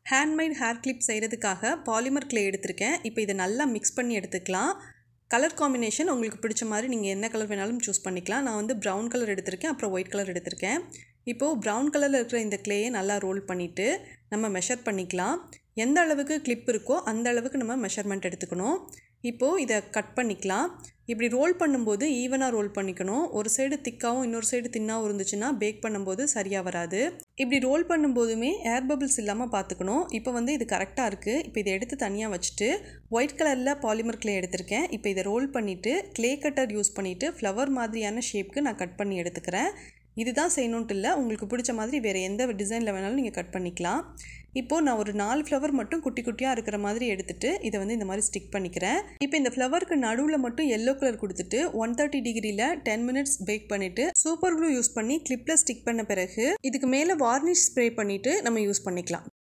handmade hair clip செய்கிறதுக்காக polymer clay எடுத்திருக்கேன் இப்போ இதை நல்லா மிக்ஸ் பண்ணி எடுத்துக்கலாம் கலர் காம்பினேஷன் உங்களுக்கு பிடிச்ச மாதிரி நீங்கள் என்ன கலர் வேணாலும் சூஸ் பண்ணிக்கலாம் நான் வந்து ப்ரௌன் கலர் எடுத்திருக்கேன் அப்புறம் ஒயிட் கலர் எடுத்திருக்கேன் இப்போது ப்ரௌன் கலரில் இருக்கிற இந்த கிளேயை நல்லா ரோல் பண்ணிவிட்டு நம்ம மெஷர் பண்ணிக்கலாம் எந்த அளவுக்கு கிளிப் இருக்கோ அந்த அளவுக்கு நம்ம மெஷர்மெண்ட் எடுத்துக்கணும் இப்போது இதை கட் பண்ணிக்கலாம் இப்படி ரோல் பண்ணும்போது ஈவனாக ரோல் பண்ணிக்கணும் ஒரு சைடு திக்காகவும் இன்னொரு சைடு தின்னாகவும் இருந்துச்சுன்னா பேக் பண்ணும்போது சரியாக வராது இப்படி ரோல் பண்ணும்போதுமே ஏர் பபிள்ஸ் இல்லாமல் பார்த்துக்கணும் இப்போ வந்து இது கரெக்டாக இருக்குது இப்போ இதை எடுத்து தனியாக வச்சுட்டு ஒயிட் கலரில் பாலிமர் கிளே எடுத்திருக்கேன் இப்போ இதை ரோல் பண்ணிவிட்டு கிளே கட்டர் யூஸ் பண்ணிவிட்டு ஃப்ளவர் மாதிரியான ஷேப்க்கு நான் கட் பண்ணி எடுத்துக்கிறேன் இதுதான் செய்யணுன்ட்டு இல்லை உங்களுக்கு பிடிச்ச மாதிரி வேறு எந்த டிசைனில் வேணாலும் நீங்கள் கட் பண்ணிக்கலாம் இப்போது நான் ஒரு நாலு ஃப்ளவர் மட்டும் குட்டி குட்டியாக இருக்கிற மாதிரி எடுத்துகிட்டு இதை வந்து இந்த மாதிரி ஸ்டிக் பண்ணிக்கிறேன் இப்போ இந்த ஃப்ளவருக்கு நடுவில் மட்டும் எல்லோ கலர் கொடுத்துட்டு ஒன் தேர்ட்டி டிகிரியில் டென் மினிட்ஸ் பேக் பண்ணிவிட்டு சூப்பர் க்ளூ யூஸ் பண்ணி கிளிப்பில் ஸ்டிக் பண்ண பிறகு இதுக்கு மேலே வார்னிஷ் ஸ்ப்ரே பண்ணிவிட்டு நம்ம யூஸ் பண்ணிக்கலாம்